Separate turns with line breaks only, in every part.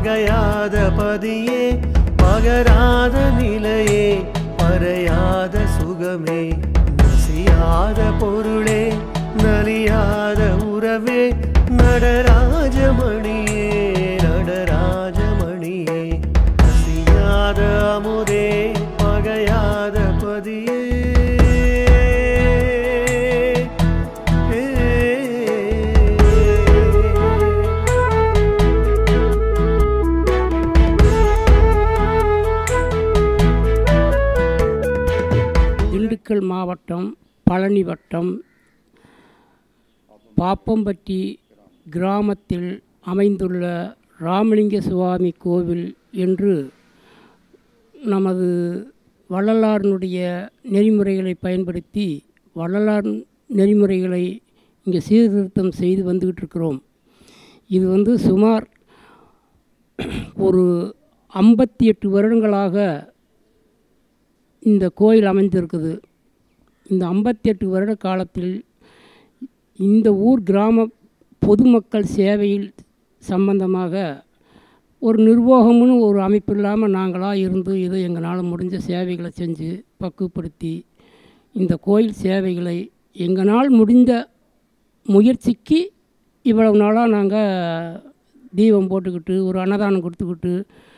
பகையாத பதியே பகராத நிலையே மறையாத சுகமே நசியாத பொருளே நலியாத உறவே நடராஜமணியே நடராஜமணியே நசியாத அமுதே பகையாத பதியே
திண்டுக்கல் மாவட்டம் பழனி வட்டம் பாப்பம்பட்டி கிராமத்தில் அமைந்துள்ள ராமலிங்க சுவாமி கோவில் என்று நமது வள்ளலாரினுடைய நெறிமுறைகளை பயன்படுத்தி வள்ளலார் நெறிமுறைகளை இங்கே சீர்திருத்தம் செய்து வந்துக்கிட்டு இருக்கிறோம் இது வந்து சுமார் ஒரு ஐம்பத்தி எட்டு வருடங்களாக இந்த கோயில் அமைந்திருக்குது இந்த ஐம்பத்தி எட்டு வருட காலத்தில் இந்த ஊர் கிராம பொதுமக்கள் சேவையில் சம்பந்தமாக ஒரு நிர்வாகம்னு ஒரு அமைப்பு இல்லாமல் நாங்களாக இருந்து இதை எங்களால் முடிஞ்ச சேவைகளை செஞ்சு பக்குவப்படுத்தி இந்த கோயில் சேவைகளை எங்களால் முடிந்த முயற்சிக்கு இவ்வளவு நாளாக நாங்கள் தீபம் போட்டுக்கிட்டு ஒரு அன்னதானம் கொடுத்துக்கிட்டு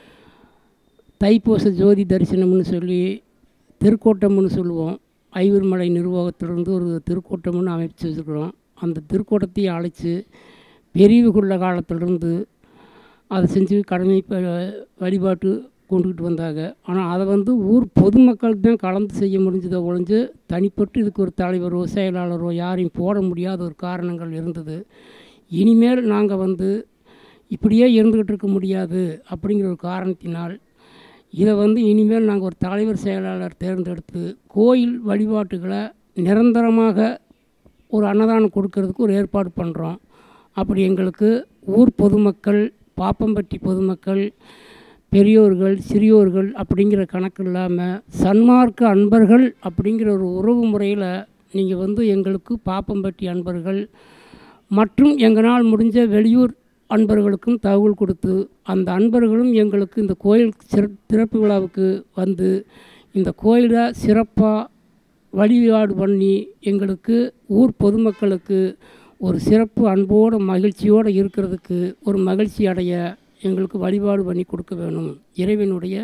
தைப்பூச ஜோதி தரிசனம்னு சொல்லி திருக்கூட்டம்னு சொல்லுவோம் ஐவர்மலை நிர்வாகத்திலிருந்து ஒரு திருக்கூட்டம்னு அமைச்சு வச்சுருக்குறோம் அந்த திருக்கூட்டத்தையும் அழைச்சி பெரியவுக்குள்ள காலத்திலிருந்து அதை செஞ்சு கடமை ப- வழிபாட்டு கொண்டுக்கிட்டு வந்தாங்க ஆனால் அதை வந்து ஊர் பொதுமக்களுக்கு தான் கலந்து செய்ய முடிஞ்சதை ஒழிஞ்சு தனிப்பட்டு இதுக்கு ஒரு தலைவரோ செயலாளரோ யாரையும் போட முடியாத ஒரு காரணங்கள் இருந்தது இனிமேல் நாங்கள் வந்து இப்படியே இருந்துக்கிட்டு இருக்க முடியாது அப்படிங்கிற ஒரு காரணத்தினால் இதை வந்து இனிமேல் நாங்கள் ஒரு தலைவர் செயலாளர் தேர்ந்தெடுத்து கோயில் வழிபாட்டுகளை நிரந்தரமாக ஒரு அன்னதானம் கொடுக்கறதுக்கு ஒரு ஏற்பாடு பண்ணுறோம் அப்படி எங்களுக்கு ஊர் பொதுமக்கள் பாப்பம்பட்டி பொதுமக்கள் பெரியோர்கள் சிறியோர்கள் அப்படிங்கிற கணக்கு இல்லாமல் சன்மார்க்க அன்பர்கள் அப்படிங்கிற ஒரு உறவு முறையில் நீங்கள் வந்து எங்களுக்கு பாப்பம்பட்டி அன்பர்கள் மற்றும் எங்களால் முடிஞ்ச வெளியூர் அன்பர்களுக்கும் தகவல் கொடுத்து அந்த அன்பர்களும் எங்களுக்கு இந்த கோயில் சிற திறப்பு விழாவுக்கு வந்து இந்த கோயிலை சிறப்பாக வழிபாடு பண்ணி எங்களுக்கு ஊர் பொதுமக்களுக்கு ஒரு சிறப்பு அன்போடு மகிழ்ச்சியோடு இருக்கிறதுக்கு ஒரு மகிழ்ச்சி அடைய எங்களுக்கு வழிபாடு பண்ணி கொடுக்க வேணும் இறைவனுடைய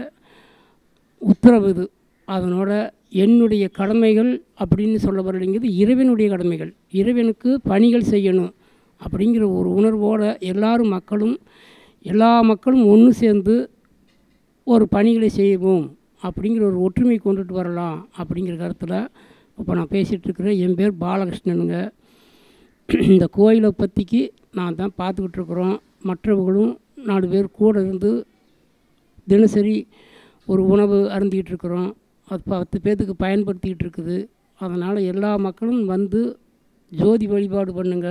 உத்தரவு இது அதனோட என்னுடைய கடமைகள் அப்படின்னு சொல்ல வரலைங்கிறது இறைவனுடைய கடமைகள் இறைவனுக்கு பணிகள் செய்யணும் அப்படிங்கிற ஒரு உணர்வோடு எல்லாரும் மக்களும் எல்லா மக்களும் ஒன்று சேர்ந்து ஒரு பணிகளை செய்வோம் அப்படிங்கிற ஒரு ஒற்றுமை கொண்டுட்டு வரலாம் அப்படிங்கிற கருத்தில் இப்போ நான் பேசிகிட்டு இருக்கிறேன் என் பேர் பாலகிருஷ்ணனுங்க இந்த கோயிலை பற்றிக்கு நான் தான் பார்த்துக்கிட்டு இருக்கிறோம் மற்றவர்களும் நாலு பேர் கூட இருந்து தினசரி ஒரு உணவு அருந்திக்கிட்டு இருக்கிறோம் அது பத்து பேர்த்துக்கு பயன்படுத்திக்கிட்டு இருக்குது அதனால் எல்லா மக்களும் வந்து ஜோதி வழிபாடு பண்ணுங்க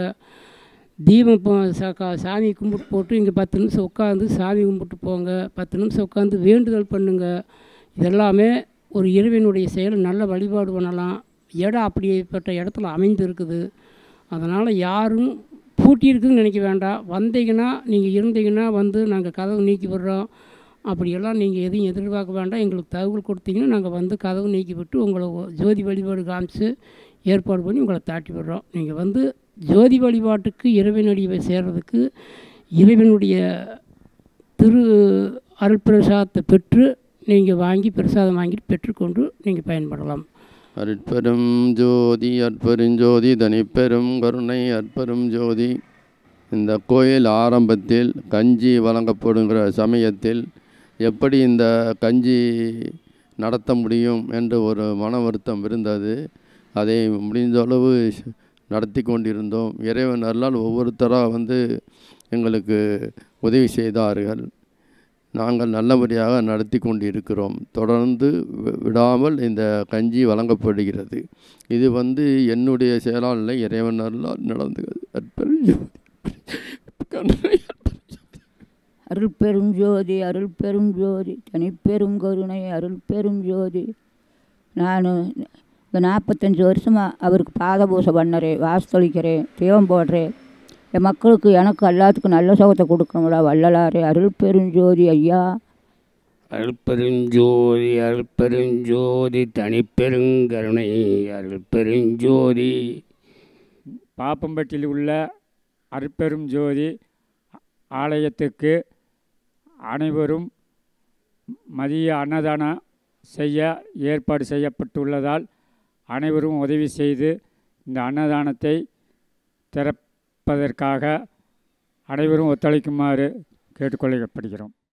தீபம் இப்போ சா- கா- சாமி கும்பிட்டு போட்டு இங்கே பத்து நிமிஷம் உட்காந்து சாமி கும்பிட்டு போங்க பத்து நிமிஷம் உட்காந்து வேண்டுதல் பண்ணுங்க இதெல்லாமே ஒரு இறைவனுடைய செயல் நல்ல வழிபாடு பண்ணலாம் இடம் அப்படிப்பட்ட இடத்துல அமைந்து இருக்குது அதனால் யாரும் பூட்டி இருக்குதுன்னு நினைக்க வேண்டாம் வந்தீங்கன்னா நீங்கள் இருந்தீங்கன்னா வந்து நாங்கள் கதவு நீக்கி விடுறோம் அப்படியெல்லாம் நீங்கள் எதையும் எதிர்பார்க்க வேண்டாம் எங்களுக்கு தகவல் கொடுத்தீங்கன்னா நாங்கள் வந்து கதவு நீக்கி விட்டு உங்களை ஒ- ஜோதி வழிபாடு காமிச்சு ஏற்பாடு பண்ணி உங்களை தாட்டி விடுறோம் நீங்கள் வந்து ஜோதி வழிபாட்டுக்கு இறைவனடியை சேர்றதுக்கு இறைவனுடைய திரு அருட்பிரசாதத்தை பெற்று நீங்கள் வாங்கி பிரசாதம் வாங்கிட்டு பெற்றுக்கொண்டு நீங்கள் பயன்படலாம்
அருட்பெரும் ஜோதி அற்பெருஞ்சோதி தனிப்பெரும் கருணை அற்பெரும் ஜோதி இந்த கோயில் ஆரம்பத்தில் கஞ்சி வழங்கப்படுகிற சமயத்தில் எப்படி இந்த கஞ்சி நடத்த முடியும் என்று ஒரு மன வருத்தம் இருந்தது அதை முடிந்த அளவு ஸ்- நடத்தி கொண்டிருந்தோம் இறைவன் அருளால் ஒவ்வொருத்தராக வந்து எங்களுக்கு உதவி செய்தார்கள் நாங்கள் நல்லபடியாக நடத்தி கொண்டிருக்கிறோம் தொடர்ந்து வி- விடாமல் இந்த கஞ்சி வழங்கப்படுகிறது இது வந்து என்னுடைய செயலால் இல்லை இறைவன் அருளால் நடந்தது அற்புதம். கருணை
அருள் பெரும் ஜோதி அருள் பெரும் ஜோதி தனிப்பெரும் கருணை அருள் பெரும் ஜோதி நான் இந்த நாற்பத்தஞ்சு வருஷமாக அவருக்கு பாத பூசை பண்ணறேன் வாசலிக்கிறேன் தீபம் போடுறேன் என் மக்களுக்கு எனக்கு எல்லாத்துக்கும் நல்ல சுகத்தை கொடுக்கணும்டா வள்ளலாரே அருள் பெருஞ்சோதி ஐயா
அருட்பெருஞ்சோதி அருட்பெருஞ்சோதி தனிப்பெருங்கருணை அருட்பெருஞ்சோதி
பாப்பம்பட்டியில் உள்ள அருட்பெரும் ஜோதி ஆலயத்துக்கு அனைவரும் மதிய அன்னதானம் செய்ய ஏற்பாடு செய்யப்பட்டுள்ளதால் அனைவரும் உதவி செய்து இந்த அன்னதானத்தை திறப்பதற்காக அனைவரும் ஒத்துழைக்குமாறு கேட்டுக்கொள்ளப்படுகிறோம்